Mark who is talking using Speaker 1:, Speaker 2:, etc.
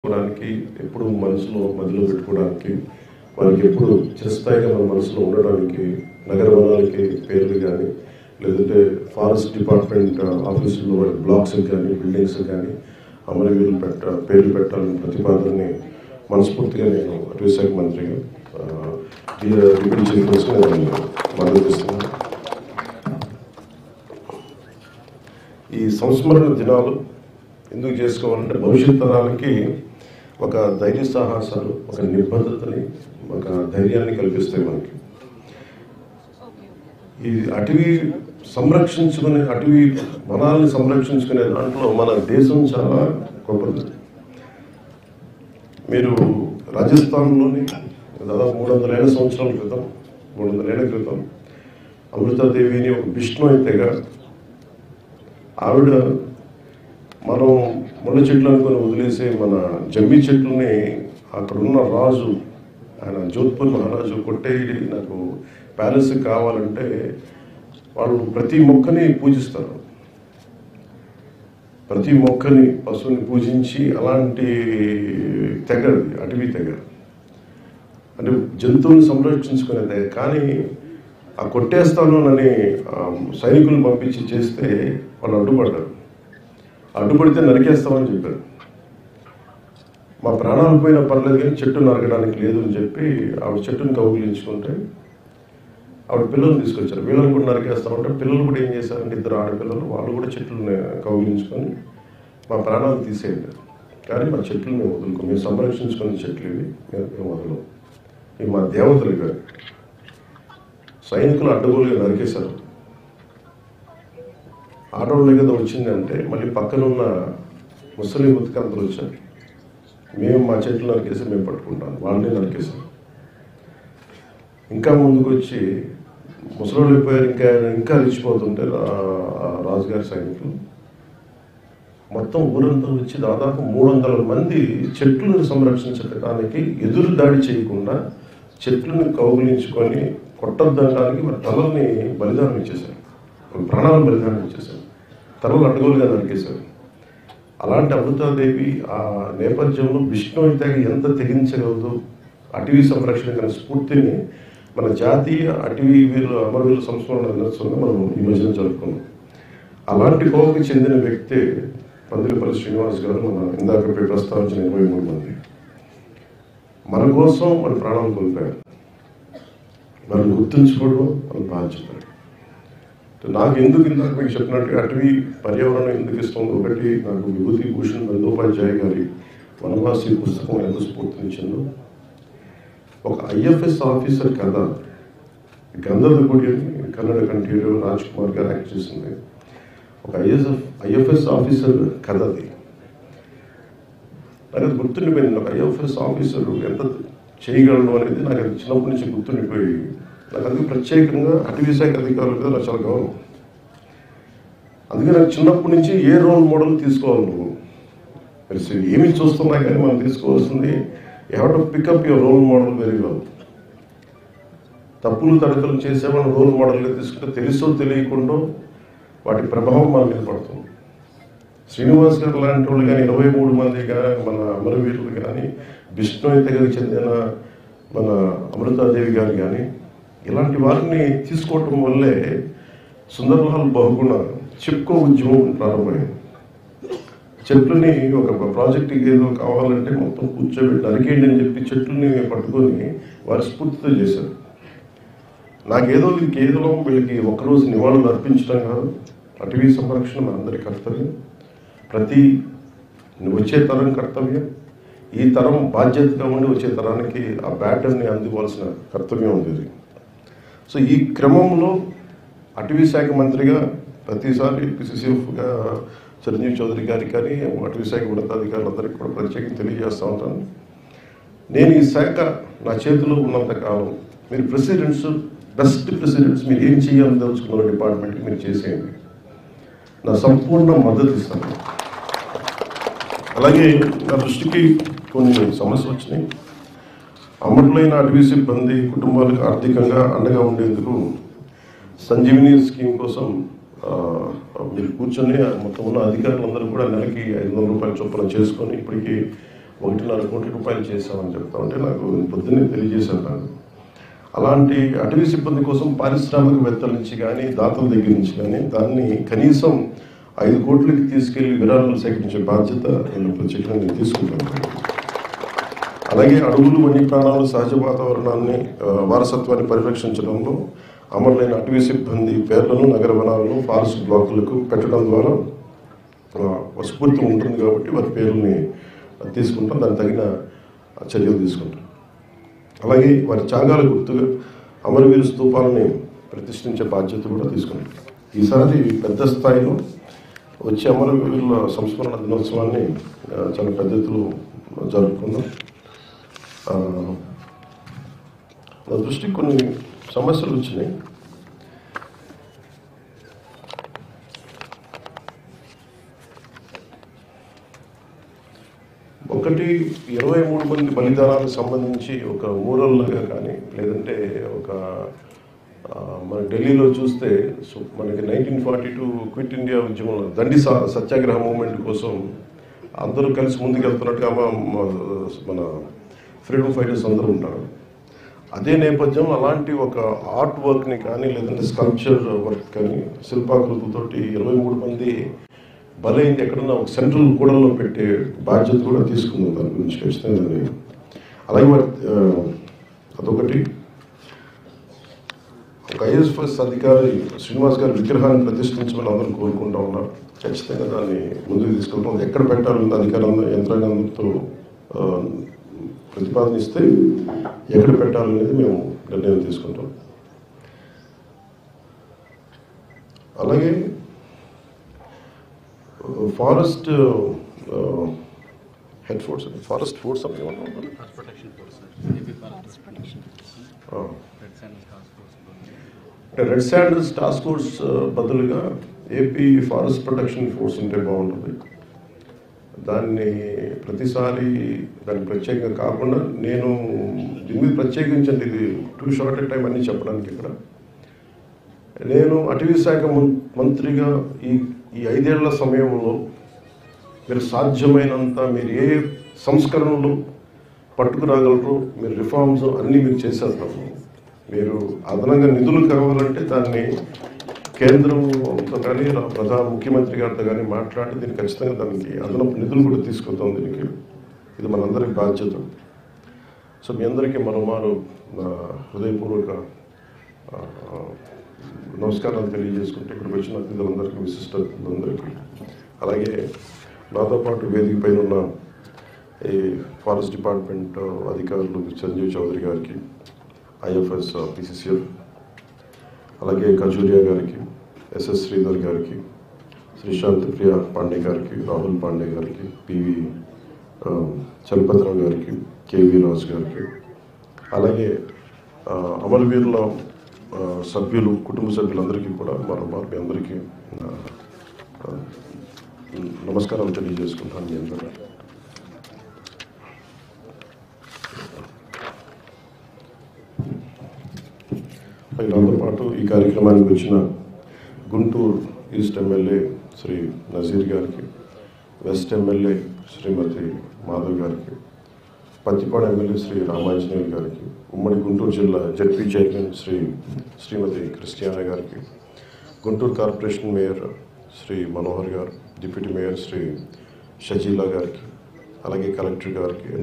Speaker 1: పెట్టుకోవడానికి ఎప్పుడు మనసులో మదిలో పెట్టుకోవడానికి వారికి ఎప్పుడు చిరస్థాయిగా మన మనసులో ఉండడానికి నగర వనాలకి పేర్లు కానీ లేదంటే ఫారెస్ట్ డిపార్ట్మెంట్ ఆఫీసుల్లో వారి బ్లాక్స్ కానీ బిల్డింగ్స్ కానీ అమరవీరులు పెట్ట పేర్లు పెట్టాలని ప్రతిపాదనని మనస్ఫూర్తిగా నేను అటవీ శాఖ మంత్రిగా ఆ, డి- డిప్యూటీ చీఫ్ మినిస్టర్ నేను మద్దతు ఇస్తున్నాను ఈ సంస్మరణ దినాలు ఎందుకు చేసుకోవాలంటే భవిష్యత్ తరాలకి ఒక ధైర్య సాహసాలు ఒక నిబద్ధతని ఒక ధైర్యాన్ని కల్పిస్తాయి మనకి ఈ అటవీ సంరక్షించుకునే అటవీ వనాలని సంరక్షించుకునే దాంట్లో మన దేశం చాలా గొప్పది మీరు రాజస్థాన్లోని దాదాపు మూడు వందల ఏళ్ళ సంవత్సరాల క్రితం మూడు వందల ఏళ్ల క్రితం అమృతాదేవిని ఒక విష్ణు అయితేగా ఆవిడ మనం ముళ్ళ చెట్లు అనుకుని వదిలేసి మన జమ్మి చెట్లని అక్కడ ఉన్న రాజు ఆయన జోధ్పూర్ మహారాజు కొట్టేయి నాకు ప్యాలెస్ కావాలంటే వాళ్ళు ప్రతి మొక్కని పూజిస్తారు ప్రతి మొక్కని పశువుని పూజించి అలాంటి తెగ అది, అటవీ తెగ అంటే జంతువుని సంరక్షించుకునేదే కానీ ఆ కొట్టేస్తాను అని ఆ, సైనికులను పంపించి చేస్తే వాళ్ళు అడ్డుపడ్డారు అడ్డుపడితే నరికేస్తామని చెప్పారు మా ప్రాణాలు పోయినా పర్లేదు కానీ చెట్టు నరకడానికి లేదు అని చెప్పి ఆవిడ చెట్టును కౌగిలించుకుంటే ఆవిడ పిల్లల్ని తీసుకొచ్చారు వీళ్ళని కూడా నరికేస్తామంటే పిల్లలు కూడా ఏం చేశారంటే ఇద్దరు ఆడపిల్లలు వాళ్ళు కూడా చెట్లను కౌగిలించుకొని మా ప్రాణాలు తీసేయండి కానీ మా చెట్లు మేము వదులుకో మేము సంరక్షించుకున్న చెట్లు ఇవి మేము మేము వదలం ఇవి మా దేవతలు ఇవి సైనికులు అడ్డగోలుగా నరికేశారు ఆడవాళ్ళ కదా వచ్చిందంటే మళ్ళీ పక్కనున్న ముసలి బతుకంతలు వచ్చారు మేము మా చెట్లు నరికేసి మేము పట్టుకుంటాం వాళ్ళని నరికేసాం ఇంకా ముందుకు వచ్చి ముసలోళ్ళు అయిపోయారు ఇంకా ఇంకా రెచ్చిపోతుంటే రా- ఆ రాజుగారి సైనికులు మొత్తం ఊరంతా వచ్చి దాదాపు మూడు వందల మంది చెట్లను సంరక్షించడానికి ఎదురు దాడి చేయకుండా చెట్లను కౌగులించుకొని కొట్టద్దనడానికి మరి తలల్ని బలిదానం ఇచ్చేశారు వాళ్ళ ప్రాణాలను బలిదానం ఇచ్చేశారు తలలు అడ్డగోలుగా నరికేశారు అలాంటి అమృతాదేవి ఆ నేపథ్యంలో విష్ణు అయితే ఎంత తెగించగలదు అటవీ సంరక్షణ కన్నా స్ఫూర్తిని మన జాతీయ అటవీ వీరుల అమరవీరుల సంస్మరణ దినోత్సవంగా మనం ఈ మధ్యన జరుపుకున్నాం అలాంటి కోవకు చెందిన వ్యక్తే పందిరిపల్లి శ్రీనివాస్ గారు మన ఇందాక ప్రస్తావించిన ఇరవై మూడు మంది మన కోసం మన ప్రాణాలు కోల్పోయారు మనం గుర్తుంచుకోవడం మన బాధ్యత నాకు ఎందుకు ఇందాక మీకు చెప్పినట్టుగా అటవీ పర్యావరణం ఎందుకు ఇష్టం ఒకటి నాకు విభూతి భూషణ్ బందోపాధ్యాయ గారి వనవాసి పుస్తకం ఎంత స్ఫూర్తినిచ్చిందో ఒక ఐఎఫ్ఎస్ ఆఫీసర్ కథ గంధర్వగుడి అని కన్నడ కంఠీలో రాజ్ కుమార్ గారు యాక్ట్ చేసింది ఒక ఐఎస్ఎఫ్ ఐఎఫ్ఎస్ ఆఫీసర్ కథ అది నాకు అది గుర్తుండిపోయింది ఒక ఐఎఫ్ఎస్ ఆఫీసర్ ఎంత చేయగలడు అనేది నాకు అది చిన్నప్పటి నుంచి గుర్తుండిపోయి నాకు అందుకు ప్రత్యేకంగా అటవీ శాఖ అధికారుల మీద నాకు చాలా గౌరవం అందుకే నాకు చిన్నప్పటి నుంచి ఏ రోల్ మోడల్ తీసుకోవాలి నువ్వు మరి సరే, ఏమి చూస్తున్నా కానీ మనం తీసుకోవాల్సింది ఎవడ pick up your role model very well తప్పులు తడకలు చేసే మనం రోల్ మోడల్గా తీసుకుంటే తెలుసో తెలియకుండా వాటి ప్రభావం మన మీద పడుతుంది శ్రీనివాస్ గారు లాంటి వాళ్ళు కానీ ఇరవై మూడు మంది కానీ మన అమరవీరులు కానీ విష్ణు తెగకు చెందిన మన అమృతాదేవి గారు కానీ ఇలాంటి వారిని తీసుకోవటం వల్లే సుందర్లాల్ బహుగుణ చిప్కో ఉద్యమం ప్రారంభమైంది చెట్లని ఒక ప్రాజెక్ట్ ఏదో కావాలంటే మొత్తం కూర్చోబెట్టి నరికేయండి అని చెప్పి చెట్లని పట్టుకొని వారి స్ఫూర్తితో చేశారు నాకేదో ఇది కేవలం వీళ్ళకి ఒకరోజు నివాళులు అర్పించడం కాదు అటవీ సంరక్షణ మనందరి కర్తవ్యం ప్రతి వచ్చే తరం కర్తవ్యం ఈ తరం బాధ్యతగా ఉండి వచ్చే తరానికి ఆ బ్యాటర్ని అందివ్వాల్సిన కర్తవ్యం ఉంది ఇది సో ఈ క్రమంలో అటవీ శాఖ మంత్రిగా ప్రతిసారి పిసిసిఎఫ్గా చిరంజీవి చౌదరి గారికి కానీ అటవీ శాఖ ఉన్నతాధికారులందరికీ కూడా ప్రత్యేకంగా తెలియజేస్తూ ఉంటాను నేను ఈ శాఖ నా చేతిలో ఉన్నంత కాలం మీరు ప్రెసిడెంట్స్ బెస్ట్ ప్రెసిడెంట్స్ మీరు ఏం చేయాలని తెలుసుకున్న డిపార్ట్మెంట్కి మీరు చేసేయండి నా సంపూర్ణ మద్దతు ఇస్తాను అలాగే నా దృష్టికి కొన్ని సమస్యలు వచ్చినాయి అమరులైన అటవీ సిబ్బంది కుటుంబాలకు ఆర్థికంగా అండగా ఉండేందుకు సంజీవిని స్కీమ్ కోసం ఆ, మీరు కూర్చొని మొత్తం ఉన్న అధికారులందరూ కూడా నెలకి ఐదు వందల రూపాయల చొప్పున చేసుకొని ఇప్పటికి ఒకటిన్నర కోట్ల రూపాయలు చేశామని చెప్తా ఉంటే నాకు పొద్దున్నే తెలియజేశాను నాకు అలాంటి అటవీ సిబ్బంది కోసం పారిశ్రామికవేత్తల నుంచి కానీ దాతల దగ్గర నుంచి కానీ దాన్ని కనీసం ఐదు కోట్లకి తీసుకెళ్లి విరాళాలు సేకరించే బాధ్యత నేను ప్రత్యేకంగా నేను తీసుకుంటాను అలాగే అడవులు వన్యప్రాణాలు సహజ వాతావరణాన్ని ఆ, వారసత్వాన్ని పరిరక్షించడంలో అమరులైన అటవీ సిబ్బంది పేర్లను నగర వనాలను ఫారెస్ట్ బ్లాకులకు పెట్టడం ద్వారా ఆ, స్ఫూర్తి ఉంటుంది కాబట్టి వారి పేర్లని తీసుకుంటాం దానికి తగిన చర్యలు తీసుకుంటాం అలాగే వారి త్యాగాల గుర్తుగా అమరవీరు స్తూపాలని ప్రతిష్ఠించే బాధ్యత కూడా తీసుకుంటాం ఈసారి పెద్ద స్థాయిలో వచ్చే అమరవీరుల సంస్మరణ దినోత్సవాన్ని ఆ, చాలా పెద్ద ఎత్తులో జరుపుకుందాం ఆ, నా దృష్టికి కొన్ని సమస్యలు వచ్చినాయి ఒకటి ఇరవై మూడు మంది బలిదానాలకు సంబంధించి ఒక ఊరల్లాగా కానీ లేదంటే ఒక ఆ, మన ఢిల్లీలో చూస్తే సో మనకి nineteen forty two quit India ఉద్యమంలో దండి స- సత్యాగ్రహ మూమెంట్ కోసం అందరూ కలిసి ముందుకెళ్తున్నట్టుగా మ- మ- మన ఫ్రీడమ్ ఫైటర్స్ అందరూ ఉంటారు అదే నేపథ్యం అలాంటి ఒక ఆర్ట్ వర్క్ని కానీ లేదంటే స్కల్ప్చర్ వర్క్ కానీ శిల్పాకృతులతోటి ఇరవై మూడు మంది బలైంది ఎక్కడన్నా ఒక సెంట్రల్ కూడల్లో పెట్టే బాధ్యత కూడా తీసుకుందాం దాని గురించి ఖచ్చితంగా నేను. అలాగే మరి, ఆ, అదొకటి ఒక ఐఎస్ఎఫ్ఎస్ అధికారి శ్రీనివాస్ గారి విగ్రహాన్ని ప్రతిష్ఠించమని అందరూ కోరుకుంటా ఉన్నారు ఖచ్చితంగా దాన్ని ముందుకు తీసుకెళ్తాం అది ఎక్కడ పెట్టాలని అధికారం యంత్రాంగంతో ఆ, ప్రతిపాదన ఇస్తే ఎక్కడ పెట్టాలనేది మేము నిర్ణయం తీసుకుంటాం అలాగే forest head force forest force అని ఏమన్నా ఉందా?
Speaker 2: Forest protection force AP forest protection force
Speaker 1: ఆ.
Speaker 2: రెడ్ శాండల్ టాస్క్ ఫోర్స్
Speaker 1: అంటే రెడ్ శాండల్స్ టాస్క్ ఫోర్స్ ఆ, బదులుగా ఏపీ ఫారెస్ట్ ప్రొటెక్షన్ ఫోర్స్ ఉంటే బాగుంటుంది దాన్ని ప్రతిసారి దాన్ని ప్రత్యేకంగా కాకుండా నేను దీని మీద ప్రత్యేకించండి ఇది టూ షార్ట్ టైం అన్ని చెప్పడానికి ఇక్కడ నేను అటవీ శాఖ మం- మంత్రిగా ఈ ఈ ఐదేళ్ల సమయంలో మీరు సాధ్యమైనంత మీరు ఏ సంస్కరణలు పట్టుకురాగలరు మీరు రిఫార్మ్స్ అన్నీ మీరు చేసేస్తాము మీరు అదనంగా నిధులు కావాలంటే దాన్ని కేంద్రంతో కానీ రా- ప్రధాన ముఖ్యమంత్రి గారితో కానీ మాట్లాడి దీన్ని ఖచ్చితంగా దానికి అదనపు నిధులు కూడా తీసుకొద్దాం దీనికి ఇది మనందరికి బాధ్యత సో మీ అందరికీ మరోమారు నా హృదయపూర్వక ఆ, నమస్కారాలు తెలియజేసుకుంటే ఇక్కడికి వచ్చిన అతిథులందరికీ విశిష్ట అతిథులందరికీ అలాగే నాతో పాటు వేదిక పైన ఉన్న ఈ ఫారెస్ట్ డిపార్ట్మెంట్ అధికారులు సంజీవ్ చౌదరి గారికి ఐఎఫ్ఎస్ పిసిసిఎల్ అలాగే ఖజూరియా గారికి ఎస్ఎస్ శ్రీధర్ గారికి శ్రీశాంత్ ప్రియ పాండే గారికి రాహుల్ పాండే గారికి పివి ఆ, చలపతిరావు గారికి కేవి రాజు గారికి అలాగే ఆ, అమరవీరుల ఆ, సభ్యులు కుటుంబ సభ్యులందరికీ కూడా మరో మారు మీ అందరికీ ఆ, ఆ, నమస్కారాలు తెలియజేసుకుంటాను మీ అందరూ నాతో పాటు ఈ కార్యక్రమానికి వచ్చిన గుంటూరు ఈస్ట్ ఎమ్మెల్యే శ్రీ నజీర్ గారికి వెస్ట్ ఎమ్మెల్యే శ్రీమతి మాధవ్ గారికి పత్తిపాడు ఎమ్మెల్యే శ్రీ రామాంజనేయులు గారికి ఉమ్మడి గుంటూరు జిల్లా ZP chairman Shri Shrimati Christiana గారికి గుంటూరు కార్పొరేషన్ మేయర్ శ్రీ మనోహర్ గారు డిప్యూటీ మేయర్ శ్రీ షజీలా గారికి అలాగే కలెక్టర్ గారికి